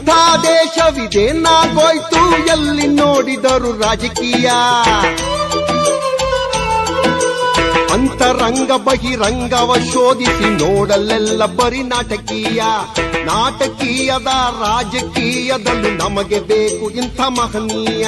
ಇಂಥ ದೇಶವಿದೆ ನಾಗೋಯ್ತು ಎಲ್ಲಿ ನೋಡಿದರು ರಾಜಕೀಯ ಅಂತರಂಗ ಬಹಿರಂಗವ ಶೋಧಿಸಿ ನೋಡಲೆಲ್ಲ ಬರೀ ನಾಟಕೀಯ ನಾಟಕೀಯದ ರಾಜಕೀಯದಲ್ಲೂ ನಮಗೆ ಬೇಕು ಇಂಥ ಮಹನೀಯ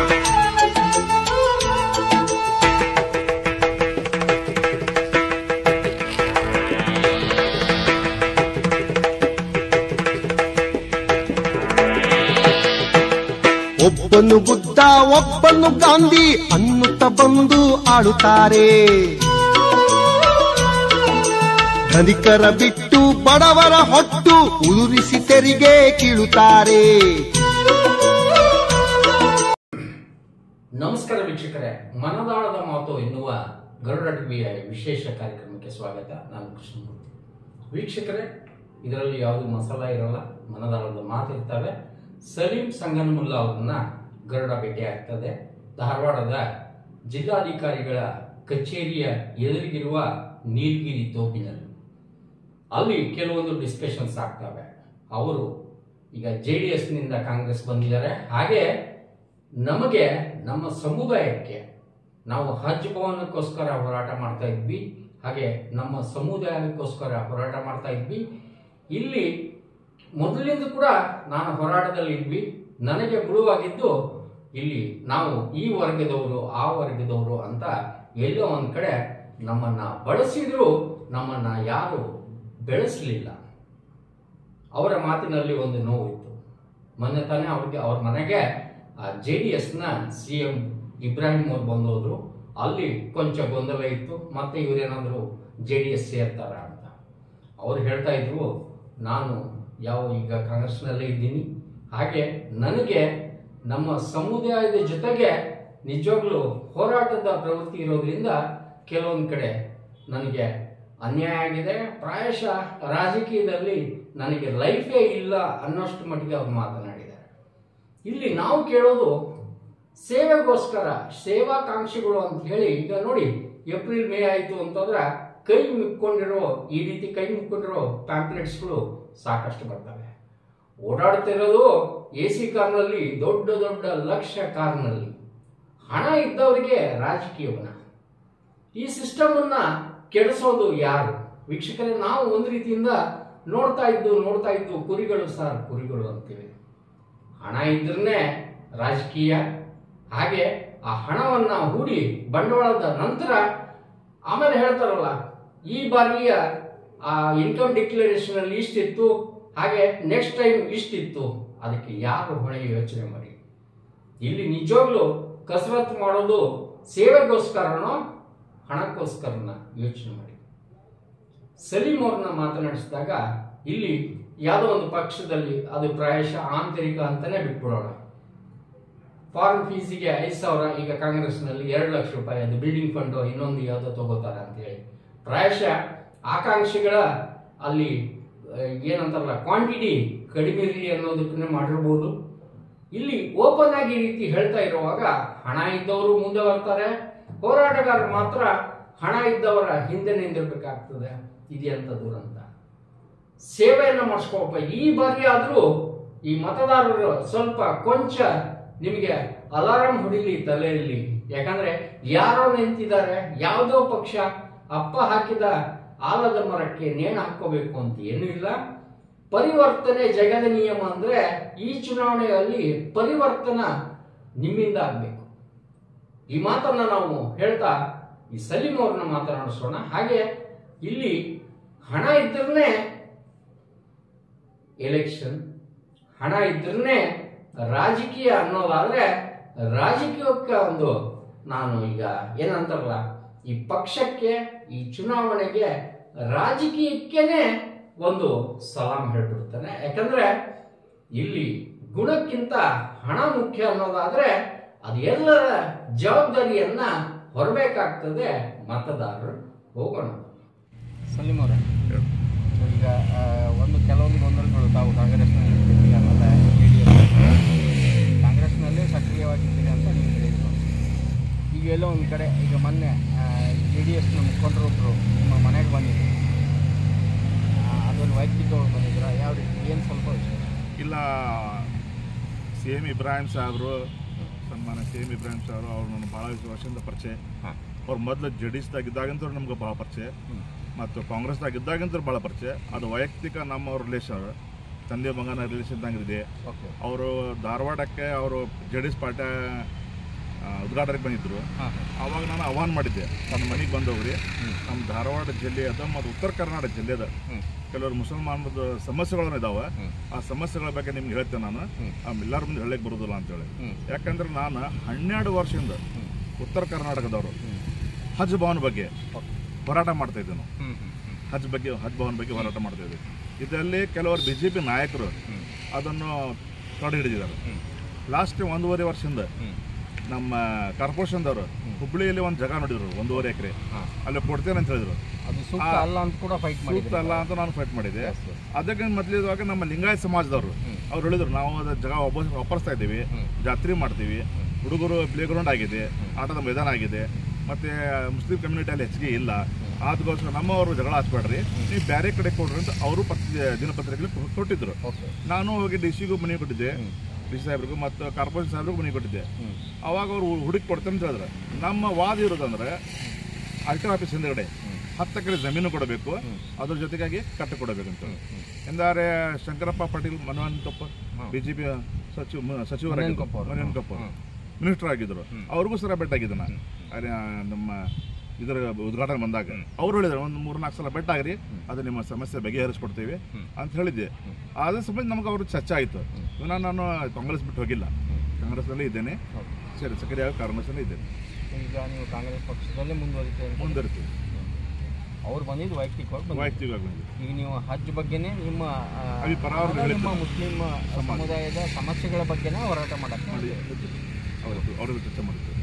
ಒಬ್ಬನು ಬುದ್ಧ ಒಬ್ಬನು ಗಾಂಧಿ ಅನ್ನುತ್ತ ಬಂದು ಆಳುತ್ತಾರೆ ಧನಿಕರ ಬಿಟ್ಟು ಬಡವರ ಹೊಟ್ಟು ಉದುರಿಸಿ ತೆರಿಗೆ ಕೀಳುತ್ತಾರೆ ನಮಸ್ಕಾರ ವೀಕ್ಷಕರೇ ಮನದಾಳದ ಮಾತು ಎನ್ನುವ ಗರುಡ ಟಿವಿಯ ವಿಶೇಷ ಕಾರ್ಯಕ್ರಮಕ್ಕೆ ಸ್ವಾಗತ ನಾನು ಕೃಷ್ಣಮೂರ್ತಿ ವೀಕ್ಷಕರೇ ಇದರಲ್ಲಿ ಯಾವುದು ಮಸಾಲ ಇರಲ್ಲ ಮನದಾಳದ ಮಾತು ಇರ್ತವೆ ಸಲೀಂ ಸಂಗನಮುಲ್ಲಾ ಅವರನ್ನ ಗರುಡ ಭೇಟಿ ಆಗ್ತದೆ ಧಾರವಾಡದ ಜಿಲ್ಲಾಧಿಕಾರಿಗಳ ಕಚೇರಿಯ ಎದುರಿಗಿರುವ ನೀಲಗಿರಿ ತೋಪಿನಲ್ಲಿ ಅಲ್ಲಿ ಕೆಲವೊಂದು ಡಿಸ್ಕಷನ್ಸ್ ಆಗ್ತವೆ ಅವರು ಈಗ ಜೆ ಡಿ ಎಸ್ನಿಂದ ಕಾಂಗ್ರೆಸ್ ಬಂದಿದ್ದಾರೆ ಹಾಗೆ ನಮಗೆ ನಮ್ಮ ಸಮುದಾಯಕ್ಕೆ ನಾವು ಹಜ್ ಭವನಕ್ಕೋಸ್ಕರ ಹೋರಾಟ ಮಾಡ್ತಾ ಇದ್ವಿ ಹಾಗೆ ನಮ್ಮ ಸಮುದಾಯಕ್ಕೋಸ್ಕರ ಹೋರಾಟ ಮಾಡ್ತಾ ಇದ್ವಿ ಇಲ್ಲಿ ಮೊದಲಿಂದ ಕೂಡ ನಾನು ಹೋರಾಟದಲ್ಲಿ ಇದ್ವಿ ನನಗೆ ಗುರುವಾಗಿದ್ದು ಇಲ್ಲಿ ನಾವು ಈ ವರ್ಗದವರು ಆ ವರ್ಗದವರು ಅಂತ ಎಲ್ಲೋ ಒಂದು ಕಡೆ ನಮ್ಮನ್ನ ಬಳಸಿದ್ರು ನಮ್ಮನ್ನ ಯಾರು ಬೆಳೆಸಲಿಲ್ಲ ಅವರ ಮಾತಿನಲ್ಲಿ ಒಂದು ನೋವು ಇತ್ತು ಮೊನ್ನೆ ತಾನೇ ಅವ್ರಿಗೆ ಅವ್ರ ಮನೆಗೆ ಜೆ ಡಿ ಎಸ್ನ ಸಿ ಎಂ ಇಬ್ರಾಹಿಂ ಅವ್ರು ಬಂದೋದ್ರು ಅಲ್ಲಿ ಕೊಂಚ ಗೊಂದಲ ಇತ್ತು ಮತ್ತೆ ಇವರೇನಾದರೂ ಜೆ ಡಿ ಎಸ್ ಸೇರ್ತಾರ ಅಂತ ಅವ್ರು ಹೇಳ್ತಾ ಇದ್ರು ನಾನು ಯಾವ ಈಗ ಕಾಂಗ್ರೆಸ್ನಲ್ಲೇ ಇದ್ದೀನಿ ಹಾಗೆ ನನಗೆ ನಮ್ಮ ಸಮುದಾಯದ ಜೊತೆಗೆ ನಿಜವಾಗ್ಲೂ ಹೋರಾಟದ ಪ್ರವೃತ್ತಿ ಇರೋದ್ರಿಂದ ಕೆಲವೊಂದು ಕಡೆ ನನಗೆ ಅನ್ಯಾಯ ಆಗಿದೆ ಪ್ರಾಯಶಃ ರಾಜಕೀಯದಲ್ಲಿ ನನಗೆ ಲೈಫೇ ಇಲ್ಲ ಅನ್ನೋಷ್ಟು ಮಟ್ಟಿಗೆ ಅವ್ರು ಮಾತನಾಡಿದ್ದಾರೆ ಇಲ್ಲಿ ನಾವು ಕೇಳೋದು ಸೇವೆಗೋಸ್ಕರ ಸೇವಾಕಾಂಕ್ಷಿಗಳು ಅಂತ ಹೇಳಿ ಈಗ ನೋಡಿ ಏಪ್ರಿಲ್ ಮೇ ಆಯಿತು ಅಂತಂದ್ರೆ ಕೈ ಮುಕ್ಕೊಂಡಿರೋ ಈ ರೀತಿ ಕೈ ಮುಕ್ಕೊಂಡಿರೋ ಪ್ಯಾಂಪ್ಲೆಟ್ಸ್ಗಳು ಸಾಕಷ್ಟು ಬರ್ತವೆ ಓಡಾಡ್ತಿರೋದು ಎ ಸಿ ಕಾರ್ನಲ್ಲಿ ದೊಡ್ಡ ದೊಡ್ಡ ಲಕ್ಷ ಕಾರ್ನಲ್ಲಿ ಹಣ ಇದ್ದವರಿಗೆ ರಾಜಕೀಯವನ್ನ ಈ ಸಿಸ್ಟಮ್ ಅನ್ನ ಕೆಡಿಸೋದು ಯಾರು ವೀಕ್ಷಕರೇ ನಾವು ಒಂದು ರೀತಿಯಿಂದ ನೋಡ್ತಾ ಇದ್ದು ನೋಡ್ತಾ ಇದ್ದು ಕುರಿಗಳು ಸರ್ ಕುರಿಗಳು ಅಂತೀವಿ ಹಣ ಇದ್ರೇ ರಾಜಕೀಯ ಹಾಗೆ ಆ ಹಣವನ್ನ ಹೂಡಿ ಬಂಡವಾಳದ ನಂತರ ಆಮೇಲೆ ಹೇಳ್ತಾರಲ್ಲ ಈ ಬಾರಿಯ ಆ ಇನ್ಕಮ್ ಡಿಕ್ಲರೇಷನ್ ಅಲ್ಲಿ ಇಷ್ಟಿತ್ತು ಹಾಗೆ ನೆಕ್ಸ್ಟ್ ಟೈಮ್ ಇಷ್ಟಿತ್ತು ಅದಕ್ಕೆ ಯಾರು ಹೊಣೆ ಯೋಚನೆ ಮಾಡಿ ಇಲ್ಲಿ ನಿಜವಾಗ್ಲೂ ಕಸರತ್ತು ಮಾಡೋದು ಸೇವೆಗೋಸ್ಕರನೋ ಹಣಕ್ಕೋಸ್ಕರನ ಯೋಚನೆ ಮಾಡಿ ಸಲೀಂ ಅವ್ರನ್ನ ಮಾತನಾಡಿಸಿದಾಗ ಇಲ್ಲಿ ಯಾವುದೋ ಒಂದು ಪಕ್ಷದಲ್ಲಿ ಅದು ಪ್ರಾಯಶಃ ಆಂತರಿಕ ಅಂತಾನೆ ಬಿಟ್ಬಿಡೋಣ ಫಾರ್ಮ್ ಫೀಸಿಗೆ ಐದು ಸಾವಿರ ಈಗ ಕಾಂಗ್ರೆಸ್ನಲ್ಲಿ ಎರಡು ಲಕ್ಷ ರೂಪಾಯಿ ಅದು ಬಿಲ್ಡಿಂಗ್ ಫಂಡ್ ಇನ್ನೊಂದು ಯಾವುದೋ ತಗೋತಾರೆ ಅಂತ ಹೇಳಿ ಪ್ರಾಯಶಃ ಆಕಾಂಕ್ಷಿಗಳ ಅಲ್ಲಿ ಆ, ಏನಂತಾರಲ್ಲ ಕ್ವಾಂಟಿಟಿ ಕಡಿಮೆ ಇರಲಿ ಅನ್ನೋದಕ್ಕನ್ನೇ ಮಾಡಿರ್ಬೋದು ಇಲ್ಲಿ ಓಪನ್ ಆಗಿ ಈ ರೀತಿ ಹೇಳ್ತಾ ಇರುವಾಗ ಹಣ ಇದ್ದವರು ಮುಂದೆ ಬರ್ತಾರೆ ಹೋರಾಟಗಾರರು ಮಾತ್ರ ಹಣ ಇದ್ದವರ ಹಿಂದೆ ನಿಂದಿರ್ಬೇಕಾಗ್ತದೆ ಇದೆಂತ ದುರಂತ ಸೇವೆಯನ್ನು ಮಾಡಿಸ್ಕೋಪ ಈ ಬಾರಿ ಆದ್ರೂ ಈ ಮತದಾರರು ಸ್ವಲ್ಪ ಕೊಂಚ ನಿಮಗೆ ಅಲಾರಾಮ್ ಹೊಡಿಲಿ ತಲೆಯಲ್ಲಿ ಯಾಕಂದ್ರೆ ಯಾರೋ ನಿಂತಿದ್ದಾರೆ ಯಾವುದೋ ಪಕ್ಷ ಅಪ್ಪ ಹಾಕಿದ ಆಲದ ಮರಕ್ಕೆ ನೇಣು ಹಾಕೋಬೇಕು ಅಂತ ಏನೂ ಇಲ್ಲ ಪರಿವರ್ತನೆ ಜಗದ ನಿಯಮ ಅಂದ್ರೆ ಈ ಚುನಾವಣೆಯಲ್ಲಿ ಪರಿವರ್ತನ ನಿಮ್ಮಿಂದ ಆಗ್ಬೇಕು ಈ ಮಾತನ್ನ ನಾವು ಹೇಳ್ತಾ ಈ ಸಲೀಂ ಅವ್ರನ್ನ ಮಾತನಾಡಿಸೋಣ ಹಾಗೆ ಇಲ್ಲಿ ಹಣ ಇದ್ರೇ ಎಲೆಕ್ಷನ್ ಹಣ ಇದ್ರೇ ರಾಜಕೀಯ ಅನ್ನೋದಾದ್ರೆ ರಾಜಕೀಯಕ್ಕೆ ಒಂದು ನಾನು ಈಗ ಏನಂತಾರಲ್ಲ ಈ ಪಕ್ಷಕ್ಕೆ ಈ ಚುನಾವಣೆಗೆ ರಾಜಕೀಯಕ್ಕೇನೆ ಒಂದು ಸಲಾಂ ಹೇಳ್ಬಿಡ್ತಾನೆ ಯಾಕಂದ್ರೆ ಇಲ್ಲಿ ಗುಣಕ್ಕಿಂತ ಹಣ ಮುಖ್ಯ ಅನ್ನೋದಾದ್ರೆ ಅದು ಎಲ್ಲರ ಜವಾಬ್ದಾರಿಯನ್ನ ಹೊರಬೇಕಾಗ್ತದೆ ಮತದಾರರು ಹೋಗೋಣ ಸಲೀಂ ಅವರೇ ಸೊ ಈಗ ಆ, ಒಂದು ಕೆಲವೊಂದು ಗೊಂದಲಗಳು ತಾವು ಕಾಂಗ್ರೆಸ್ನಲ್ಲಿ ಇರ್ತೀರಿ ಆಮೇಲೆ ಜೆ ಡಿ ಎಸ್ ಕಾಂಗ್ರೆಸ್ನಲ್ಲೇ ಸಕ್ರಿಯವಾಗಿದ್ದೀರಿ ಅಂತ ನೀವು ಹೇಳಿದ್ರು ಈಗ ಎಲ್ಲೋ ಒಂದು ಕಡೆ ಈಗ ಮೊನ್ನೆ ಜೆ ಡಿ ಎಸ್ನ ಮುಖಂಡರೊಬ್ಬರು ನಿಮ್ಮ ಮನೆಗೆ ಬಂದಿದ್ರು ಆ, ಅದೊಂದು ವೈಯಕ್ತಿಕವಾಗಿ ಬಂದಿದ್ರ ಯಾವ ರೀತಿ ಏನು ಸ್ವಲ್ಪ ವಿಷಯ ಇಲ್ಲ ಸಿ ಎಮ್ ಇಬ್ರಾಹಿಂ ಸಾಹೇಬರು ಸನ್ಮಾನ ಸಿ ಎಮ್ ಇಬ್ರಾಹಿಂ ಸಾಹೇಬರು ಅವ್ರು ನನ್ನ ಭಾಳ ವರ್ಷದಿಂದ ಪರಿಚಯ ಹಾಂ ಅವ್ರು ಮೊದಲು ಜೆ ಡಿ ಎಸ್ದಾಗ ಇದ್ದಾಗಂತೂ ನಮ್ಗೆ ಭಾಳ ಪರಿಚಯ ಮತ್ತು ಕಾಂಗ್ರೆಸ್ದಾಗ ಇದ್ದಾಗಂತೂ ಭಾಳ ಪರಿಚಯ ಅದು ವೈಯಕ್ತಿಕ ನಮ್ಮ ರಿಲೇಷನ್ ತಂದೆ ಮಗನ ರಿಲೇಷನ್ ಇದೆ ಓಕೆ ಅವರು ಧಾರವಾಡಕ್ಕೆ ಅವರು ಜೆ ಡಿ ಎಸ್ ಪಾರ್ಟಿ ಉದ್ಘಾಟನೆಗೆ ಬಂದಿದ್ದರು ಹಾಂ ಆವಾಗ ನಾನು ಆಹ್ವಾನ ಮಾಡಿದ್ದೆ ನನ್ನ ಮನೆಗೆ ಬಂದವ್ರಿ ಹ್ಮ್. ನಮ್ಮ ಧಾರವಾಡ ಜಿಲ್ಲೆಯದ ಮತ್ತು ಉತ್ತರ ಕರ್ನಾಟಕ ಜಿಲ್ಲೆದ ಹ್ಮ್. ಕೆಲವರು ಮುಸಲ್ಮಾನದ ಸಮಸ್ಯೆಗಳು ಇದಾವೆ ಹ್ಮ್. ಆ ಸಮಸ್ಯೆಗಳ ಬಗ್ಗೆ ನಿಮ್ಗೆ ಹೇಳ್ತೇನೆ ನಾನು ಹ್ಮ್. ಆ ಎಲ್ಲರ ಮುಂದೆ ಹೇಳಕ್ಕೆ ಬರೋದಿಲ್ಲ ಅಂತೇಳಿ ಹ್ಮ್. ಯಾಕಂದ್ರೆ ನಾನು ಹನ್ನೆರಡು ವರ್ಷದಿಂದ ಹ್ಮ್. ಉತ್ತರ ಕರ್ನಾಟಕದವರು ಹ್ಮ್. ಹಜ್ ಭವನ್ ಬಗ್ಗೆ ಓಕೆ ಹೋರಾಟ ಮಾಡ್ತಾ ಇದ್ದೆ ನಾವು ಹ್ಮ್ ಹ್ಮ್ ಹ್ಮ್ ಹಜ್ ಬಗ್ಗೆ ಹಜ್ ಭವನ್ ಬಗ್ಗೆ ಹೋರಾಟ ಮಾಡ್ತಾ ಇದ್ದೆ ಇದರಲ್ಲಿ ಕೆಲವರು ಬಿ ಜೆ ಪಿ ನಾಯಕರು ಹ್ಮ್. ಅದನ್ನು ತಡೆ ಹಿಡಿದಿದ್ದಾರೆ ಹ್ಮ್. ಲಾಸ್ಟ್ ಒಂದೂವರೆ ವರ್ಷದಿಂದ ಹ್ಮ್. ನಮ್ಮ ಕಾರ್ಪೊರೇಷನ್ದವರು ಹುಬ್ಬಳ್ಳಿಯಲ್ಲಿ ಒಂದು ಜಾಗ ನೋಡಿದ್ರು ಒಂದೂವರೆ ಎಕರೆ ಹಾಂ ಅಲ್ಲಿ ಕೊಡ್ತೇನೆ ಅಂತ ಹೇಳಿದ್ರು ಅದು ಸೂಕ್ತ ಅಲ್ಲ ಅಂತ ಕೂಡ ಫೈಟ್ ಸೂಕ್ತ ಮಾಡಿದ್ರು ಅಲ್ಲ ಅಂತ ನಾನು ಫೈಟ್ ಮಾಡಿದೆ Yes, yes. ಅದಕ್ಕೆ ಮೊದಲಿರುವಾಗ ನಮ್ಮ ಲಿಂಗಾಯತ ಸಮಾಜದವರು ಹ್ಮ್. ಅವ್ರು ಹೇಳಿದ್ರು ನಾವು ಅದು ಜಾಗ ಒಬ್ಬ ವಾಪಸ್ತಾ ಇದ್ದೀವಿ ಹ್ಮ್. ಜಾತ್ರೆ ಮಾಡ್ತೀವಿ ಹುಡುಗರು ಪ್ಲೇ ಗ್ರೌಂಡ್ ಆಗಿದೆ ಆಟದ ಮೈದಾನ ಆಗಿದೆ ಮತ್ತೆ ಮುಸ್ಲಿಂ ಕಮ್ಯುನಿಟಿಯಲ್ಲಿ ಹೆಚ್ಚಿಗೆ ಇಲ್ಲ ಅದಕ್ಕೋಸ್ಕರ ನಮ್ಮವರು ಜಗಳ ಹಚ್ಬೇಡ್ರಿ ನೀವು ಬೇರೆ ಕಡೆ ಕೊಡ್ರಿ ಅಂತ ಅವರು ಪತ್ರಿಕೆ ದಿನಪತ್ರಿಕೆಯಲ್ಲಿ ಕೊ- ಕೊಟ್ಟಿದ್ರು ಓಕೆ ನಾನು ಹೋಗಿ ಡಿ ಸಿಗೂ ಮನೆ ಕೊಟ್ಟಿದ್ದೆ ಹ್ಮ್. ಡಿ ಸಿ ಸಾಹೇಬ್ರಿಗೂ ಮತ್ತು ಕಾರ್ಪೊರೇಷನ್ ಸಾಹೇಬ್ರಿಗೂ ಮನೆ ಕೊಟ್ಟಿದ್ದೆ ಹ್ಮ್. ಅವಾಗ ಅವರು ಹುಡುಕಿ ಕೊಡ್ತೇನೆ ಅಂತ ಹೇಳಿದ್ರೆ ನಮ್ಮ ವಾದ ಇರೋದಂದ್ರೆ ಅಲ್ಟರ್ ಆಫೀಸ್ ಹಿಂದ್ಗಡೆ ಹತ್ತು ಎಕರೆ ಜಮೀನು ಕೊಡಬೇಕು ಅದ್ರ ಜೊತೆಗಾಗಿ ಕಟ್ಟ ಕೊಡಬೇಕು ಅಂತ ಎಂದರೆ ಶಂಕರಪ್ಪ ಪಾಟೀಲ್ ಮನವಂತಪ್ಪ ಬಿಜೆಪಿ ಸಚಿವ ಮ- ಸಚಿವರಾಗಿದ್ದರು ಮನೋಹರ್ ಕಪ್ಪ. ಮನೋಹರ್ ಕಪ್ಪ ಹ್ಮ್. ಮಿನಿಸ್ಟರ್ ಆಗಿದ್ರು ಅವ್ರಿಗೂ ಸರ ಭೇಟಿಯಾಗಿದ್ದೆ ನಾನು ಅಲ್ಲಿ ಆ, ನಮ್ಮ ಇದರ ಉದ್ಘಾಟನೆ ಬಂದಾಗ ಅವ್ರು ಹೇಳಿದ್ರು ಒಂದು ಮೂರು ನಾಲ್ಕು ಸಲ ಭೇಟಾಗ್ರಿ ಅದು ನಿಮ್ಮ ಸಮಸ್ಯೆ ಬಗೆಹರಿಸ್ಕೊಡ್ತೀವಿ ಅಂತ ಹೇಳಿದ್ದೆ ಅದ್ರ ಸಂಬಂಧ ನಮ್ಗೆ ಅವರು ಚರ್ಚೆ ಆಯಿತು ನಾನು ನಾನು ಕಾಂಗ್ರೆಸ್ ಬಿಟ್ಟು ಹೋಗಿಲ್ಲ ಕಾಂಗ್ರೆಸ್ನಲ್ಲಿ ಇದ್ದೇನೆ ಓಕೆ ಸರಿ ಸಕ್ರಿಯಾಗಿ ಕಾಂಗ್ರೆಸ್ನಲ್ಲಿ ಇದ್ದೇನೆ ಈಗ ನೀವು ಕಾಂಗ್ರೆಸ್ ಪಕ್ಷದಲ್ಲೇ ಮುಂದುವರಿತೀರಿ ಅಂತ ಮುಂದುವರಿತೀವಿ ಅವ್ರು ಬಂದಿದ್ದು ವೈಯಕ್ತಿಕವಾಗಿ ಬಂದಿದ್ದು ವೈಯಕ್ತಿಕವಾಗಿ ಬಂದಿದೆ ಈಗ ನೀವು ಹಜ್ ಬಗ್ಗೆನೇ ನಿಮ್ಮ ಆ, ಅಭಿಪ್ರಾಯ ಅವ್ರು ಅಥವಾ ಹೇಳಿದ್ರು. ನಿಮ್ಮ ಮುಸ್ಲಿಂ ಸಮುದಾಯದ ಸಮಸ್ಯೆಗಳ ಬಗ್ಗೆನೇ ಹೋರಾಟ ಮಾಡಕ್ಕೆ ಮಾಡಿ ಅವರು ಅವರ ಚರ್ಚೆ ಮಾಡುತ್ತೇವೆ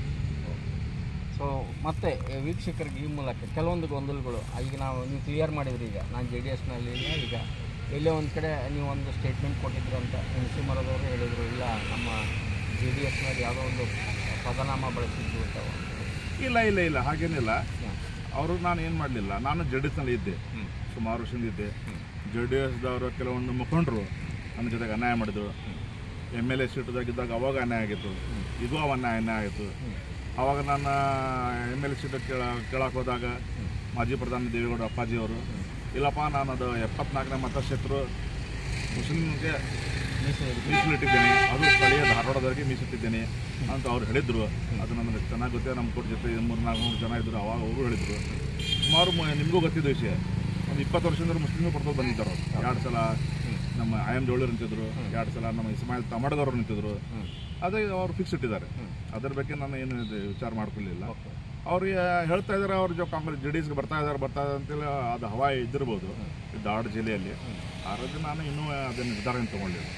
ಸೊ ಮತ್ತೆ ವೀಕ್ಷಕರಿಗೆ ಈ ಮೂಲಕ ಕೆಲವೊಂದು ಗೊಂದಲಗಳು ಈಗ ನಾವು ನೀವು ಕ್ಲಿಯರ್ ಮಾಡಿದ್ರಿ ಈಗ ನಾನು ಜೆ ಡಿ ಎಸ್ನಲ್ಲಿ ಇಲ್ಲ ಈಗ ಎಲ್ಲೇ ಒಂದು ಕಡೆ ನೀವು ಒಂದು ಸ್ಟೇಟ್ಮೆಂಟ್ ಕೊಟ್ಟಿದ್ರು ಅಂತ ನರಸಿಂಹರದವರು ಹೇಳಿದರು ಇಲ್ಲ ನಮ್ಮ ಜೆ ಡಿ ಎಸ್ನಲ್ಲಿ ಯಾವುದೋ ಒಂದು ಪದನಾಮ ಬಳಸಿದ್ರು ಅಂತ ಇಲ್ಲ ಇಲ್ಲ ಇಲ್ಲ ಹಾಗೇನಿಲ್ಲ ಅವರು ನಾನು ಏನು ಮಾಡಲಿಲ್ಲ ನಾನು ಜೆ ಡಿ ಎಸ್ನಲ್ಲಿ ಇದ್ದೆ ಹ್ಮ್. ಸುಮಾರು ವರ್ಷದಿಂದ ಇದ್ದೆ ಜೆ ಡಿ ಎಸ್ದವರು ಕೆಲವೊಂದು ಮುಖಂಡರು ನನ್ನ ಜೊತೆಗೆ ಅನ್ಯಾಯ ಮಾಡಿದರು ಎಮ್ ಎಲ್ ಎ ಸೀಟದಾಗಿದ್ದಾಗ ಅವಾಗ ಅನ್ಯಾಯ ಆಗಿತ್ತು ಇದು ಅವ ಅನ್ಯಾಯ ಅನ್ಯಾಯ ಆಯಿತು ಅವಾಗ ನಾನು ಎಮ್ ಎಲ್ ಎ ಸೀಟ್ ಕೇಳ ಕೇಳಕ್ಕೆ ಹೋದಾಗ ಮಾಜಿ ಪ್ರಧಾನಿ ದೇವೇಗೌಡ ಅಪ್ಪಾಜಿಯವರು ಇಲ್ಲಪ್ಪ ನಾನು ಅದು ಎಪ್ಪತ್ನಾಲ್ಕನೇ ಮತಕ್ಷೇತ್ರ ಮುಸ್ಲಿಮ್ಗೆ ಮೀಸಲಿಟ್ಟಿದ್ದೇನೆ ಅದು ಸ್ಥಳೀಯ ಧಾರವಾಡದವರಿಗೆ ಮೀಸಲಿಟ್ಟಿದ್ದೇನೆ ಅಂತ ಅವ್ರು ಹೇಳಿದ್ರು ಅದು ನನಗೆ ಚೆನ್ನಾಗಿ ಗೊತ್ತೇ ನಮ್ಮ ಕೊಟ್ಟು ಜೊತೆ ಮೂರು ನಾಲ್ಕು ಮೂರು ಜನ ಇದ್ರು ಅವಾಗ ಅವರು ಹೇಳಿದ್ರು ಸುಮಾರು ಮ- ನಿಮಗೂ ಗೊತ್ತಿದ್ದು ವಿಷಯ ಒಂದು ಇಪ್ಪತ್ತು ವರ್ಷದಿಂದ ಮುಸ್ಲಿಮ್ಗೆ ಕೊಡ್ತಾ ಬಂದಿದ್ದಾರೆ ಅವ್ರು ಎರಡು ಸಲ ನಮ್ಮ ಐ ಎಮ್ ಜೋಳರು ನಿಂತಿದ್ರು ಎರಡು ಸಲ ನಮ್ಮ ಇಸ್ಮಾಯಿಲ್ ತಮಡಗವರು ನಿಂತಿದ್ರು ಅದೇ ಅವ್ರು ಫಿಕ್ಸ್ ಇಟ್ಟಿದ್ದಾರೆ ಅದ್ರ ಬಗ್ಗೆ ನಾನು ಏನು ಇದು ವಿಚಾರ ಮಾಡ್ಕೊಳ್ಳಿಲ್ಲ ಅವ್ರಿಗೆ ಹೇಳ್ತಾ ಇದ್ದಾರೆ ಅವ್ರ ಜೊ ಕಾಂಗ್ರೆಸ್ ಜೆ ಡಿ ಎಸ್ಗೆ ಬರ್ತಾ ಇದ್ದಾರೆ ಬರ್ತಾ ಇದ್ದಾರೆ ಅಂತೇಳಿ ಅದು ಹವಾ ಇದ್ದಿರ್ಬೋದು ಈ ಧಾರವಾಡ ಜಿಲ್ಲೆಯಲ್ಲಿ ಆರೋಗ್ಯ ನಾನು ಇನ್ನೂ ಅದನ್ನು ನಿರ್ಧಾರ ತಗೊಂಡಿಲ್ಲ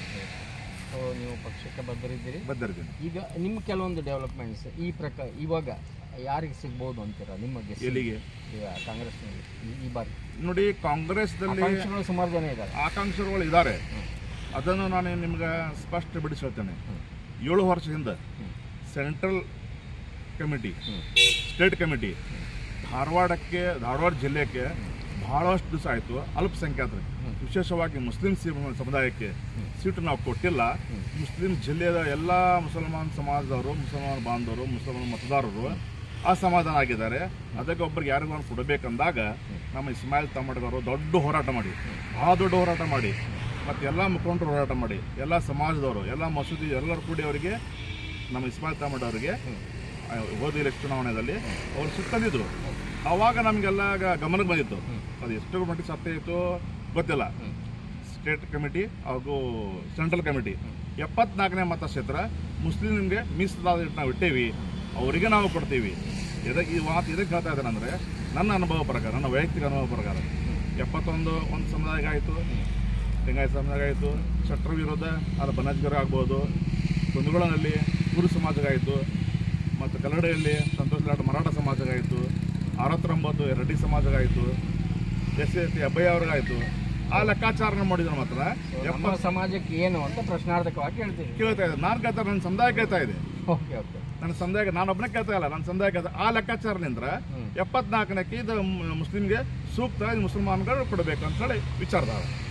ಸೊ ನೀವು ಪಕ್ಷಕ್ಕೆ ಬದ್ಧರಿದ್ದೀರಿ ಬದ್ಧರಿದ್ದೀನಿ ಈಗ ನಿಮ್ಮ ಕೆಲವೊಂದು ಡೆವಲಪ್ಮೆಂಟ್ಸ್ ಈ ಪ್ರಕಾರ ಇವಾಗ ಯಾರಿಗೆ ಸಿಗ್ಬೋದು ಅಂತೀರಾ ನಿಮ್ಮ guess? ಎಲ್ಲಿಗೆ ಈಗ ಕಾಂಗ್ರೆಸ್ನಲ್ಲಿ ಈ- ಈ ಬಾರಿ ನೋಡಿ ಕಾಂಗ್ರೆಸ್ದಲ್ಲಿ ಆಕಾಂಕ್ಷಿಗಳು ಸುಮಾರು ಜನ ಇದ್ದಾರೆ ಆಕಾಂಕ್ಷಿಗಳು ಇದ್ದಾರೆ ಅದನ್ನು ನಾನು ನಿಮ್ಗೆ ಸ್ಪಷ್ಟ ಬಿಡಿಸಿ ಹೇಳ್ತೇನೆ ಏಳು ವರ್ಷದಿಂದ ಸೆಂಟ್ರಲ್ ಕಮಿಟಿ ಸ್ಟೇಟ್ ಕಮಿಟಿ ಧಾರವಾಡಕ್ಕೆ ಧಾರವಾಡ ಜಿಲ್ಲೆಗೆ ಬಹಳಷ್ಟು ದಿವಸ ಆಯಿತು ಅಲ್ಪಸಂಖ್ಯಾತರು ವಿಶೇಷವಾಗಿ ಮುಸ್ಲಿಂ ಸಿ- ಸಮುದಾಯಕ್ಕೆ ಸೀಟು ನಾವು ಕೊಟ್ಟಿಲ್ಲ ಮುಸ್ಲಿಂ ಜಿಲ್ಲೆಯ ಎಲ್ಲ ಮುಸಲ್ಮಾನ್ ಸಮಾಜದವರು ಮುಸಲ್ಮಾನ್ ಬಾಂಧವರು ಮುಸಲ್ಮಾನ್ ಮತದಾರರು ಅಸಮಾಧಾನ ಆಗಿದ್ದಾರೆ ಅದಕ್ಕೆ ಒಬ್ಬರಿಗೆ ಯಾರಿಗೂ ಕೊಡಬೇಕಂದಾಗ ನಮ್ಮ ಇಸ್ಮಾಯಿಲ್ ತಮ್ಮಡಗವರು ದೊಡ್ಡ ಹೋರಾಟ ಮಾಡಿ ಬಹಳ ದೊಡ್ಡ ಹೋರಾಟ ಮಾಡಿ ಮತ್ತು ಎಲ್ಲ ಮುಖಂಡರು ಹೋರಾಟ ಮಾಡಿ ಎಲ್ಲ ಸಮಾಜದವರು ಎಲ್ಲ ಮಸೂದಿ ಎಲ್ಲರೂ ಕೂಡಿ ಅವರಿಗೆ ನಮ್ಮ ಇಸ್ಮಾಯಿಲ್ ತಮ್ಮಡ್ ಅವರಿಗೆ ಆ, ಹೋದ ಎಲೆಕ್ಷನ್ ಚುನಾವಣೆಯಲ್ಲಿ ಅವರು ಸುತ್ತಂದಿದ್ರು ಆವಾಗ ನಮಗೆಲ್ಲ ಗ- ಗಮನಕ್ಕೆ ಬಂದಿತ್ತು ಅದು ಎಷ್ಟು ಮಟ್ಟಿಗೆ ಸತ್ಯ ಇತ್ತು ಗೊತ್ತಿಲ್ಲ ಸ್ಟೇಟ್ ಕಮಿಟಿ ಹಾಗೂ ಸೆಂಟ್ರಲ್ ಕಮಿಟಿ ಎಪ್ಪತ್ನಾಲ್ಕನೇ ಮತಕ್ಷೇತ್ರ ಮುಸ್ಲಿಮ್ಗೆ ಮೀಸಲಾದ ನಾವು ಇಟ್ಟೇವಿ ಅವರಿಗೆ ನಾವು ಕೊಡ್ತೀವಿ ಇದಕ್ಕೆ ಈ ಮಾತು ಇದಕ್ಕೆ ಹೇಳ್ತಾ ಇದ್ದೇನೆ ಅಂದರೆ ನನ್ನ ಅನುಭವ ಪ್ರಕಾರ ನನ್ನ ವೈಯಕ್ತಿಕ ಅನುಭವ ಪ್ರಕಾರ ಎಪ್ಪತ್ತೊಂದು ಒಂದು ಸಮುದಾಯ ಆಯಿತು ಲಿಂಗಾಯತ ಸಮುದಾಯ ಆಯಿತು ಶಟ್ರ ವಿರೋಧ ಅದು ಬನಜ್ಗರ ಆಗ್ಬೋದು ಕುಂದಗೋಳನಲ್ಲಿ ಕುರು ಸಮಾಜಗಾಯಿತು ಮತ್ತು ಕಲ್ಲಡೆಯಲ್ಲಿ ಸಂತೋಷ್ ಲಾಡ್ ಮರಾಠ ಸಮಾಜಗಾಯಿತು ಅರವತ್ತೊಂಬತ್ತು ರೆಡ್ಡಿ ಸಮಾಜಗಾಯಿತು ಎಸ್ ಎಸ್ ಟಿ ಅಬ್ಬಯ್ಯ ಅವ್ರಿಗಾಯಿತು ಆ ಲೆಕ್ಕಾಚಾರನ ಮಾಡಿದ್ರೆ ಮಾತ್ರ ನಮ್ಮ ಎಪ್ಪತ್ತು ಸಮಾಜಕ್ಕೆ ಏನು ಅಂತ ಪ್ರಶ್ನಾರ್ಥಕವಾಗಿ ಹೇಳ್ತೀವಿ ಕೇಳ್ತಾ ಇದೆ ನಾನು ಕೇಳ್ತಾ ನನ್ನ ಸಮುದಾಯ ಕೇಳ್ತಾ ಇದೆ ಓಕೆ ಓಕೆ ನನ್ನ ಸಮುದಾಯ ನಾನೊಬ್ಬನೇ ಕೇಳ್ತಾ ಇಲ್ಲ ನನ್ನ ಸಮುದಾಯ ಕೇಳ್ತಾ ಆ ಲೆಕ್ಕಾಚಾರನಿಂದ ಎಪ್ಪತ್ನಾಲ್ಕನಕ್ಕೆ ಇದು ಮ್- ಮುಸ್ಲಿಮ್ಗೆ ಸೂಕ್ತ ಇದು ಮುಸಲ್ಮಾನ್ಗಳು ಕೊಡಬೇಕು ಅಂತ ಹೇಳಿ ವಿಚಾರದಾಗ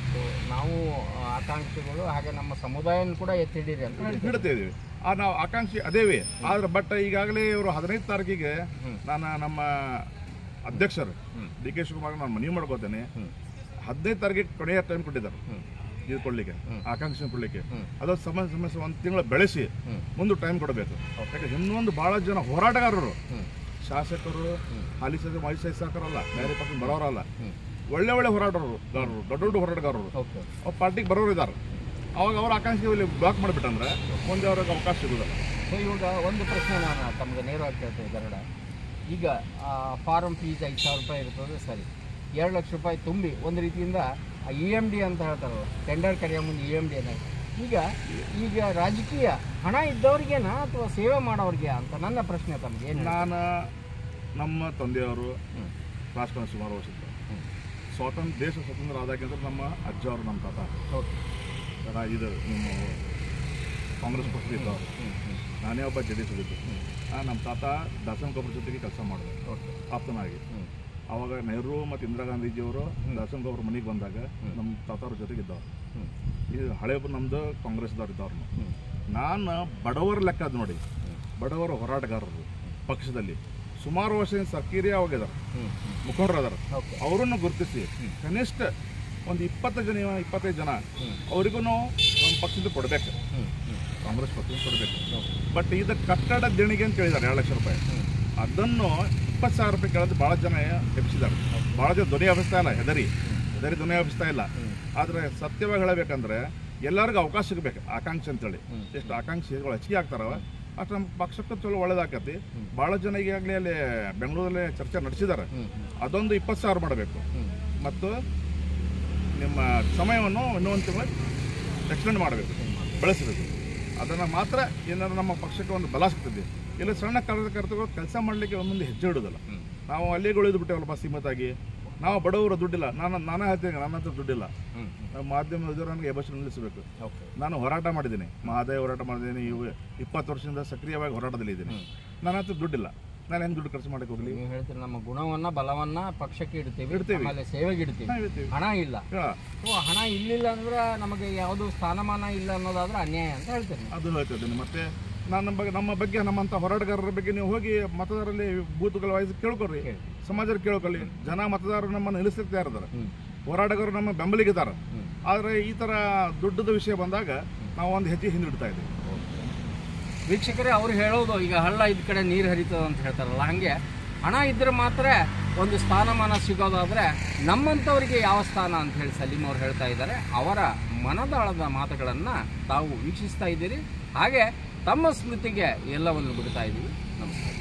ಸೊ ನಾವು ಆ, ಆಕಾಂಕ್ಷಿಗಳು ಹಾಗೆ ನಮ್ಮ ಸಮುದಾಯನ ಕೂಡ ಎತ್ತಿ ಹಿಡೀರಿ ಅಂತ ಹೇಳಿದ್ರು. ಹಿಡ್ತಾ ಇದೀವಿ ಆ ನಾವು ಆಕಾಂಕ್ಷಿ ಅದೇವಿ ಆದ್ರೆ ಬಟ್ ಈಗಾಗಲೇ ಇವರು ಹದಿನೈದು ತಾರೀಕಿಗೆ ನಾನು ನಮ್ಮ ಅಧ್ಯಕ್ಷರು ಡಿ ಕೆ ಶಿವಕುಮಾರ್ ನಾನು ಮನವಿ ಮಾಡ್ಕೋತೇನೆ ಹದಿನೈದು ತಾರೀಕಿಗೆ ಕೊನೆಯ ಟೈಮ್ ಕೊಟ್ಟಿದ್ದಾರೆ ಇದು ಕೊಡ್ಲಿಕ್ಕೆ ಆಕಾಂಕ್ಷೆ ಕೊಡ್ಲಿಕ್ಕೆ ಅದು ಸಮಸ್ಯೆ ಸಮಸ್ಯೆ ಒಂದು ತಿಂಗಳು ಬೆಳೆಸಿ ಒಂದು ಟೈಮ್ ಕೊಡಬೇಕು ಯಾಕಂದ್ರೆ ಇನ್ನೊಂದು ಬಹಳ ಜನ ಹೋರಾಟಗಾರರು ಶಾಸಕರು ಹಾಲಿ ಶಾಸಕ ಮಾಜಿ ಶಾಸಕರಲ್ಲ ಬೇರೆ ಪಕ್ಷ ಬರೋರಲ್ಲ ಒಳ್ಳೆ ಒಳ್ಳೆ ಹೋರಾಟಗಾರರು ಗಾರರು ದೊಡ್ಡ ದೊಡ್ಡ ಹೋರಾಟಗಾರರು ಓಕೆ ಅವ್ರ ಪಾರ್ಟಿಗೆ ಬರೋರು ಇದ್ದಾರೆ ಅವಾಗ ಅವ್ರ ಆಕಾಂಕ್ಷೆ ಇಲ್ಲಿ ಬ್ಲಾಕ್ ಮಾಡಿಬಿಟ್ಟಂದ್ರೆ ಮುಂದೆ ಅವ್ರಿಗೆ ಅವಕಾಶ ಸಿಗೋದಿಲ್ಲ ಸೊ ಇವಾಗ ಒಂದು ಪ್ರಶ್ನೆ ನಾನು ತಮಗೆ ನೇರವಾಗಿ ಕೇಳ್ತೇನೆ ಗರಡ ಈಗ ಫಾರಮ್ ಫೀಸ್ ಐದು ಸಾವಿರ ರೂಪಾಯಿ ಇರ್ತದೆ ಸರಿ ಎರಡು ಲಕ್ಷ ರೂಪಾಯಿ ತುಂಬಿ ಒಂದು ರೀತಿಯಿಂದ ಇ ಎಮ್ ಡಿ ಅಂತ ಹೇಳ್ತಾರಲ್ಲ ಟೆಂಡರ್ ಕರೆಯೋ ಮುಂದೆ ಇ ಎಮ್ ಡಿ ಅನ್ನೋ ಈಗ ಈಗ ರಾಜಕೀಯ ಹಣ ಇದ್ದವ್ರಿಗೇನಾ ಅಥವಾ ಸೇವೆ ಮಾಡೋರಿಗೆ ಅಂತ ನನ್ನ ಪ್ರಶ್ನೆ ತಮಗೆ ಏನು ನಾನು ನಮ್ಮ ತಂದೆಯವರು ರಾಜಕಾರಣ ಸುಮಾರು ವರ್ಷ ಇದ್ದಾರೆ. ಸ್ವಾತಂತ್ರ್ಯ ದೇಶ ಸ್ವತಂತ್ರ ಆದಾಗಿಂದ ನಮ್ಮ ಅಜ್ಜ ಅವರು ನಮ್ಮ ತಾತ ಓಕೆ ಜನ ಇದು ನಿಮ್ಮ ಕಾಂಗ್ರೆಸ್ ಪಕ್ಷದ ಇದ್ದವರು ನಾನೇ ಒಬ್ಬ ಜೆ ಡಿ ಎಸ್ ಇದ್ದು ನಮ್ಮ ತಾತ ದರ್ಶನ್ ಗೊಬ್ಬರ ಜೊತೆಗೆ ಕೆಲಸ ಮಾಡಿದೆ ಓಕೆ ಆಪ್ತನಾಗಿ ಅವಾಗ ನೆಹರು ಮತ್ತು ಇಂದಿರಾ ಗಾಂಧೀಜಿಯವರು ದರ್ಶನ್ ಗೊಬ್ಬರ ಮನೆಗೆ ಬಂದಾಗ ನಮ್ಮ ತಾತವ್ರ ಜೊತೆಗೆ ಇದ್ದವ್ರು ಇದು ಹಳೆ ನಮ್ಮದು ಕಾಂಗ್ರೆಸ್ದವ್ರು ಇದ್ದವ್ರು ನಾನು ಬಡವರ ಲೆಕ್ಕ ಅದು ನೋಡಿ ಬಡವರ ಹೋರಾಟಗಾರರು ಪಕ್ಷದಲ್ಲಿ ಸುಮಾರು ವರ್ಷ ಸಕ್ರಿಯ ಆಗಿದ್ದಾರೆ ಮುಖಂಡರು ಅದಾರ ಓಕೆ ಅವರನ್ನು ಗುರುತಿಸಿ ಕನಿಷ್ಠ ಒಂದು ಇಪ್ಪತ್ತು ಜನ ಇಪ್ಪತ್ತೈದು ಜನ ಅವರಿಗೂ ನಮ್ಮ ಪಕ್ಷದಿಂದ ಕೊಡಬೇಕು ಕಾಂಗ್ರೆಸ್ ಪಕ್ಷದಿಂದ ಕೊಡಬೇಕು ಬಟ್ ಇದು ಕಟ್ಟಡ ದೇಣಿಗೆ ಅಂತ ಹೇಳಿದ್ದಾರೆ ಎರಡು ಲಕ್ಷ ರೂಪಾಯಿ ಅದನ್ನು ಇಪ್ಪತ್ತು ಸಾವಿರ ರೂಪಾಯಿ ಕೇಳೋದು ಭಾಳ ಜನ ಎಬ್ಸಿದ್ದಾರೆ ಭಾಳ ಜನ ಧ್ವನಿ ಹಬ್ಬಿಸ್ತಾ ಇಲ್ಲ ಹೆದರಿ ಹೆದರಿ ಧ್ವನಿ ಹಬ್ಬಿಸ್ತಾ ಇಲ್ಲ ಆದರೆ ಸತ್ಯವಾಗಿ ಹೇಳಬೇಕಂದ್ರೆ ಎಲ್ಲರಿಗೂ ಅವಕಾಶ ಸಿಗಬೇಕು ಆಕಾಂಕ್ಷೆ ಅಂತೇಳಿ ಎಷ್ಟು ಆಕಾಂಕ್ಷಿಗಳು ಹೆಚ್ಚಿಗೆ ಆಗ್ತಾರವ ಅಷ್ಟು ನಮ್ಮ ಪಕ್ಷಕ್ಕೂ ಚಲೋ ಒಳ್ಳೇದಾಕತಿ ಭಾಳ ಜನ ಈಗಾಗಲೇ ಅಲ್ಲಿ ಬೆಂಗಳೂರಲ್ಲಿ ಚರ್ಚೆ ನಡೆಸಿದ್ದಾರೆ ಅದೊಂದು ಇಪ್ಪತ್ತು ಸಾವಿರ ಮಾಡಬೇಕು ಮತ್ತು ನಿಮ್ಮ ಸಮಯವನ್ನು ಇನ್ನೊಂದು ತಿಂಗಳು ಎಕ್ಸ್ಟೆಂಡ್ ಮಾಡಬೇಕು ಬೆಳೆಸಬೇಕು ಅದನ್ನು ಮಾತ್ರ ಏನಾದ್ರು ನಮ್ಮ ಪಕ್ಷಕ್ಕೆ ಒಂದು ಬಲ ಸಿಗ್ತದೆ ಇಲ್ಲ ಸಣ್ಣ ಕಾರ್ಯಕರ್ತರು ಕೆಲಸ ಮಾಡಲಿಕ್ಕೆ ಒಂದೊಂದು ಹೆಜ್ಜೆ ಇಡೋದಿಲ್ಲ ನಾವು ಅಲ್ಲಿಗೆ ಉಳಿದು ಬಿಟ್ಟೇವಲ್ಲಪ್ಪ ಸೀಮಿತಾಗಿ ನಾವು ಬಡವರು ದುಡ್ಡಿಲ್ಲ ನಾನು ನಾನೇ ಹೇಳ್ತೀನಿ ನನ್ನ ಹತ್ರ ದುಡ್ಡಿಲ್ಲ ನಾವು ಮಾಧ್ಯಮ ನನಗೆ ಬಸ್ ನಿಲ್ಲಿಸಬೇಕು ಓಕೆ ನಾನು ಹೋರಾಟ ಮಾಡಿದ್ದೀನಿ ಮಹಾದೇವ ಹೋರಾಟ ಮಾಡಿದ್ದೀನಿ ಇವು ಇಪ್ಪತ್ತು ವರ್ಷದಿಂದ ಸಕ್ರಿಯವಾಗಿ ಹೋರಾಟದಲ್ಲಿ ಇದ್ದೀನಿ ನನ್ನ ಹತ್ರ ದುಡ್ಡಿಲ್ಲ ನಾನು ಹೆಂಗೆ ದುಡ್ಡು ಖರ್ಚು ಮಾಡಕ್ಕೆ ಹೋಗಲಿ ನೀವು ಹೇಳ್ತೀರಿ ನಮ್ಮ ಗುಣವನ್ನ ಬಲವನ್ನ ಪಕ್ಷಕ್ಕೆ ಇಡ್ತೀವಿ ಇಡ್ತೀವಿ. ಆಮೇಲೆ ಸೇವೆಗೆ ಇಡ್ತೀವಿ ನಾವು ಇರ್ತೀವಿ. ಹಣ ಇಲ್ಲ ಸೊ ಹಣ ಇಲ್ಲಿಲ್ಲ ಅಂದ್ರೆ ನಮಗೆ ಯಾವುದು ಸ್ಥಾನಮಾನ ಇಲ್ಲ ಅನ್ನೋದಾದ್ರೆ ಅನ್ಯಾಯ ಅಂತ ಹೇಳ್ತೀನಿ ಅದು ಹೇಳ್ತಿದ್ದೀನಿ ಮತ್ತೆ ನನ್ನ ಬಗ್ಗೆ ನಮ್ಮ ಬಗ್ಗೆ ನಮ್ಮಂಥ ಹೋರಾಟಗಾರರ ಬಗ್ಗೆ ನೀವು ಹೋಗಿ ಮತದಾರರಲ್ಲಿ ಬೂತ್ಗಳ ವಯಸ್ಸು ಕೇಳ್ಕೊಳ್ರಿ ಸಮಾಜದಲ್ಲಿ ಕೇಳ್ಕೊಳ್ಳಿ ಜನ ಮತದಾರರು ನಮ್ಮನ್ನು ನಿಲ್ಲಿಸ್ಲಿಕ್ಕೆ ತಯಾರಿದ್ದಾರೆ ಹೋರಾಟಗಾರರು ನಮ್ಮ ಬೆಂಬಲಿಗಿದ್ದಾರೆ ಆದರೆ ಈ ಥರ ದುಡ್ಡದ ವಿಷಯ ಬಂದಾಗ ನಾವು ಒಂದು ಹೆಜ್ಜೆ ಹಿಂದಿಡ್ತಾ ಇದ್ದೀವಿ ವೀಕ್ಷಕರೇ ಅವ್ರು ಹೇಳೋದು ಈಗ ಹಳ್ಳ ಇದ್ ಕಡೆ ನೀರು ಹರಿತದ ಅಂತ ಹೇಳ್ತಾರಲ್ಲ ಹಂಗೆ ಹಣ ಇದ್ರೆ ಮಾತ್ರ ಒಂದು ಸ್ಥಾನಮಾನ ಸಿಗೋದಾದ್ರೆ ನಮ್ಮಂಥವರಿಗೆ ಯಾವ ಸ್ಥಾನ ಅಂತ ಹೇಳಿ ಸಲೀಂ ಅವ್ರು ಹೇಳ್ತಾ ಇದ್ದಾರೆ ಅವರ ಮನದಾಳದ ಮಾತುಗಳನ್ನು ತಾವು ವೀಕ್ಷಿಸ್ತಾ ಇದ್ದೀರಿ ಹಾಗೆ ತಮ್ಮ ಸ್ಮೃತಿಗೆ ಎಲ್ಲವನ್ನು ಬಿಡ್ತಾ ಇದ್ದೀವಿ ನಮಸ್ಕಾರ